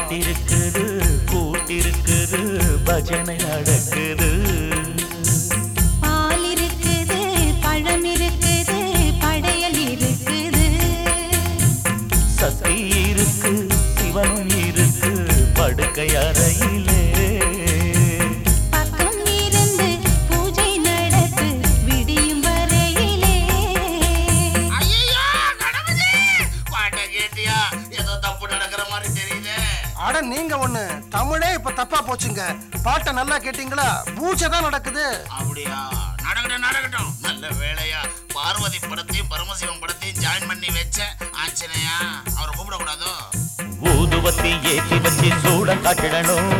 பாட்டிருக்குது கூட்டிருக்குது பஜனை நடக்குது பால் இருக்குது பழம் இருக்குது படையல் இருக்குது சக்தி இருக்கு சிவனும் இருக்கு படுக்கை அறையிலே பக்கம் இருந்து பூஜை நடத்து விடியும் வரையிலே ஐயோ கணபதி பாட்டை கேட்டியா ஏதோ தப்பு நடக்கிற மாதிரி தெரியுது அட நீங்க ஒண்ணு தமிழே இப்ப தப்பா போச்சுங்க பாட்டை நல்லா கேட்டீங்களா பூஜை தான் நடக்குது அப்படியா நடக்கட்டும் நடக்கட்டும் நல்ல வேலையா பார்வதி படத்தையும் பரமசிவம் படத்தையும் ஜாயின் பண்ணி வச்சேன் ஆஞ்சனையா அவரை கூப்பிடக்கூடாதோ ஊதுவத்தி ஏற்றி வச்சு சூட காட்டிடணும்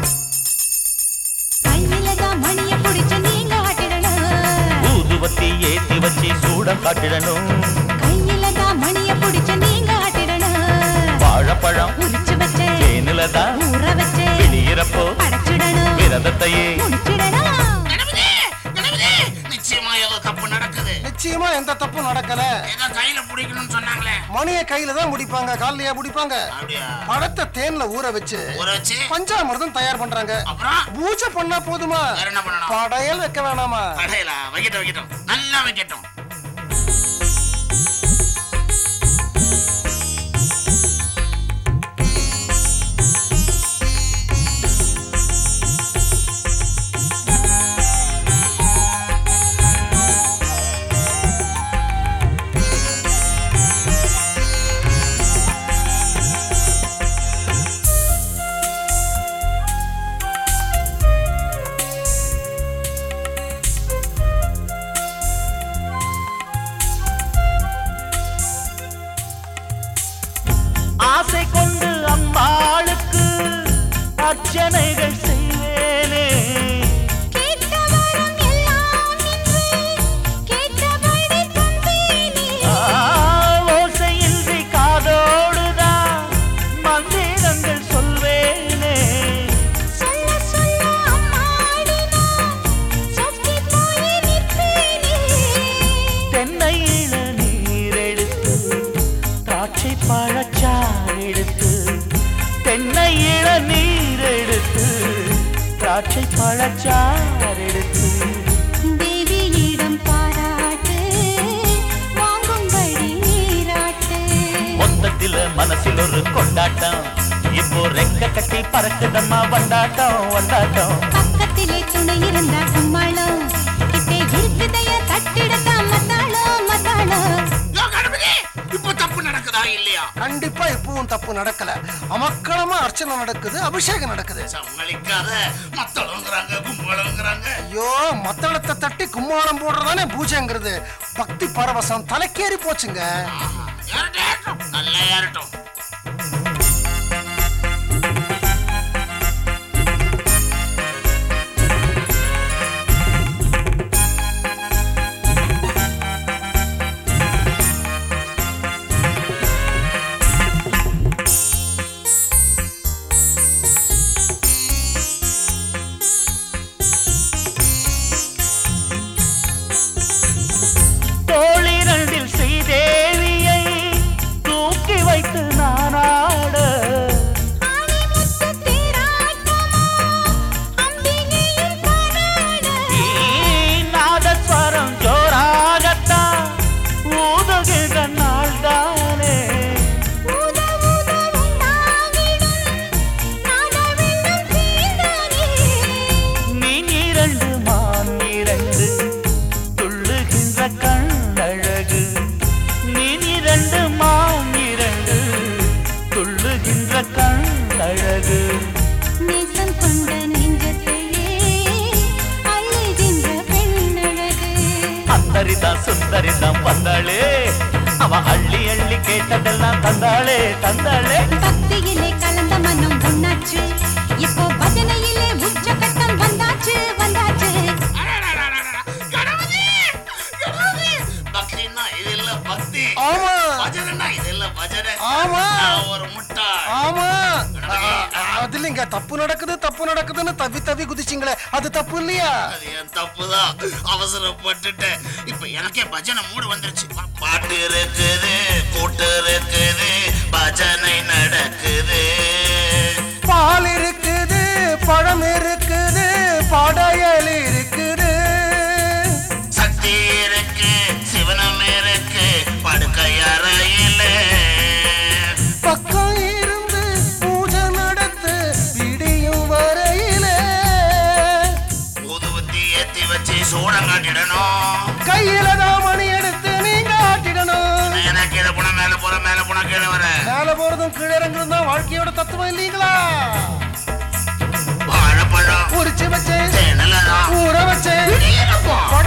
கையில தான் மணிய புடிச்சு நீங்க ஆட்டிடணும் ஊதுவத்தி ஏற்றி வச்சு சூட காட்டிடணும் கையில தான் மணிய புடிச்சு நீங்க ஆட்டிடணும் வாழைப்பழம் உரிச்சு வச்சு தேனில தான் ஊற வச்சு வெளியிறப்போ படைச்சிடணும் விரதத்தையே முடிச்சிடணும் கணபதி கணபதி நிச்சயமா ஏதோ தப்பு நடக்குது நிச்சயமா எந்த தப்பும் நடக்கல ஏதோ கையில பிடிக்கணும்னு சொன்னாங்களே மணிய கையில தான் முடிப்பாங்க கால்லயா முடிப்பாங்க அப்படியா பழத்தை தேன்ல ஊற வச்சு ஊற வச்சு பஞ்சாமிர்தம் தயார் பண்றாங்க அப்புறம் பூஜை பண்ணா போதுமா வேற என்ன பண்ணணும் படையல் வைக்க வேணாமா கடையில வைக்கட்டும் வைக்கட்டும் நல்லா வைக்கட்டும் ஆசை கொண்டு அம்பாளுக்கு அர்ச்சனைகள் செய்வேனே கேட்ட வரம் எல்லாம் இன்று கேட்டபடி தந்தேனே ஆ, ஓசையின்றி காதோடுதான் மந்திரங்கள் சொல்வேனே சொல்ல சொல்ல அம்மாடி நான் சொக்கி போய் நிற்பேனே தென்னை நீர் எடுத்து திராட்சை பழச்சாறு எடுத்து தென்னை நீர் எடுத்து திராட்சை பழச்சாறு எடுத்து தேவியிடம் பாராட்டு வாங்கும்படி நீராட்டு மொத்தத்தில மனசில் ஒரு கொண்டாட்டம் இப்போ ரெக்க கட்டி பறக்குதம்மா வண்டாட்டம் வண்டாட்டம் பக்கத்திலே துணை இருந்தா கும்மாளம் கிட்டே இருக்குதைய தட்டிடத்தான் மத்தாளம் மத்தாளம் யோ, கணபதி இப்ப தப்பு நடக்குதா இல்லையா கண்டிப்பா இப்பவும் தப்பு நடக்கல அமக்களமா அர்ச்சனை நடக்குது அபிஷேகம் நடக்குது சமாளிக்காத மத்தளங்கிறாங்க கும்பலங்கிறாங்க ஐயோ மத்தளத்தை தட்டி கும்மாளம் போடுறதானே பூஜைங்கிறது பக்தி பரவசம் தலைக்கேறி போச்சுங்க ஏறட்டும் நல்லா ஏறட்டும் தோளிரண்டில் செய்தேவியை தூக்கி வைத்து நானாட ஆணிமுத்து தேராட்டமா அம்பிகையின் தானாட ஈ, நாதஸ்வரம் ஜோராகத்தான் ஊதுகின்ற நாள்தானே ஊத ஊத உண்டாகிடும் நாதவென்னும் தீந்தானே நீ இரண்டு மான் இரண்டு துள்ளுகின்ற கண்ணழகு நீ இரண்டு மான் இரண்டு துள்ளுகின்ற கண்ணழகு நேசம் கொண்ட நெஞ்சத்தையே அள்ளுகின்ற பெண்ணழகு அந்தரிதான் சுந்தரிதான் வந்தாளே அவ அள்ளி அள்ளி கேட்டதெல்லாம் தந்தாளே தந்தாளே பக்தியிலே கலந்த மனம் ஒன்னாச்சு இப்போ பஜனையிலே உச்சகட்டம் வந்தாச்சு வந்தாச்சு அடடடடடடட. கணபதி கணபதி பக்தின்னா இது இல்ல பக்தி ஆமா பஜனைன்னா இது இல்ல பஜனை ஆமா. நான் ஒரு முட்டாள் ஆமா அ- அ- அது இல்லைங்க தப்பு நடக்குது தப்பு நடக்குதுன்னு தவி தவி குதிச்சிங்களே அது தப்பு இல்லையா அது என் தப்புதான் அவசரப்பட்டுட்டேன் இப்ப எனக்கே பஜனை மூடு வந்துருச்சு பாட்டு இருக்குது கூட்டு இருக்குது பஜனை நடக்குது பால் இருக்குது பழம் இருக்குது படையல் இருக்குது சக்தி இருக்கு சிவனம் இருக்கு படுக்கை அறையிலே பக்கம் இருந்து பூஜை நடத்து விடியும் வரையிலே ஊதுவத்தி ஏத்தி வச்சு சூடம் காட்டிடணும் கையில தான் மணி எடுத்து நீங்க ஆட்டிடணும் நேரா கீழே போனா மேல போற மேல போனா கீழே வர மேல போறதும் கீழே இறங்குறதும் தான் வாழ்க்கையோட தத்துவம் இல்லீங்களா வாழைப்பழம் உரிச்சு வச்சேன் தேனலாம் ஊற வச்சேன் ஏலப்பம்.